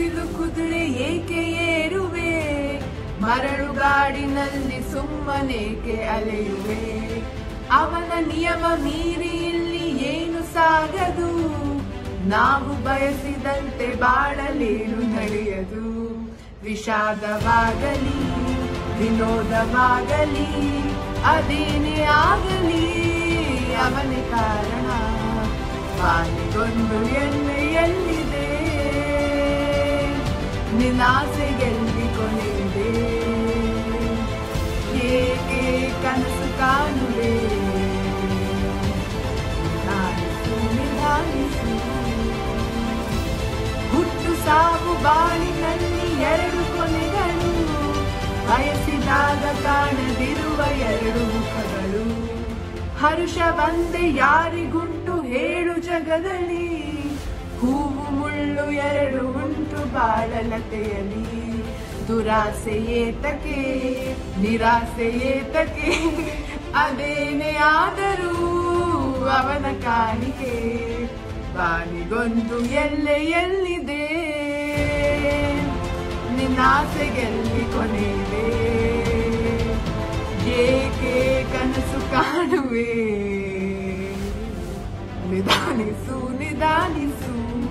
ಬಿಸಿಲು ಕುದುರೆ ಏಕೆ ಏರುವೆ ಮರಳುಗಾಡಿನಲ್ಲಿ ಸುಮ್ಮನೇಕೆ ಅಲೆಯುವೆ ಅವನ ನಿಯಮ ಮೀರಿ ಇಲ್ಲಿ ಏನು ಸಾಗದು ನಾವು ಬಯಸಿದಂತೆ ಬಾಳಲೇನು ನಡೆಯದು ವಿಷಾದವಾಗಲಿ ವಿನೋದವಾಗಲಿ ಅದೇನೇ ಆಗಲಿ ಅವನೇ ಕಾರಣ ಬಾಲಿಗೊಂದು ಎಣ್ಣೆಯಲ್ಲಿದೆ ನಿನ್ನಾಸೆಗೆಲ್ಲಿ ಕೊನೆಯಿದೆ ಏಕೆ ಕನಸು ಕಾಣುವೆ ನಿಧಾನಿಸು ನಿಧಾನಿಸು ಹುಟ್ಟು ಸಾವು ಬಾಳಿನಲ್ಲಿ ಎರಡು ಕೊನೆಗಳು ಬಯಸಿದಾಗ ಕಾಣದಿರುವ ಎರಡು ಮುಖಗಳು ಹರುಷ ಬಂದೆ ಯಾರಿಗುಂಟು ಹೇಳು ಜಗದಲ್ಲಿ ಹೂವು ಮುಳ್ಳು ಎರಡು ಉಂಟು ಬಾಳಲತೆಯಲಿ ದುರಾಸೆ ಏತಕ್ಕೆ ನಿರಾಸೆ ಏತಕ್ಕೆ ಅದೇನೇ ಆದರೂ ಅವನ ಕಾಣಿಕೆ ಬಾನಿಗೊಂದು ಎಲ್ಲೆ ಎಲ್ಲಿದೆ ನಿನ್ನಾಸೆಗೆಲ್ಲಿ ಕೊನೆಯಿದೆ ಏಕೆ ಕನಸು ಕಾಣುವೆ ನಿಧಾನಿಸು ನಿಧಾನಿಸು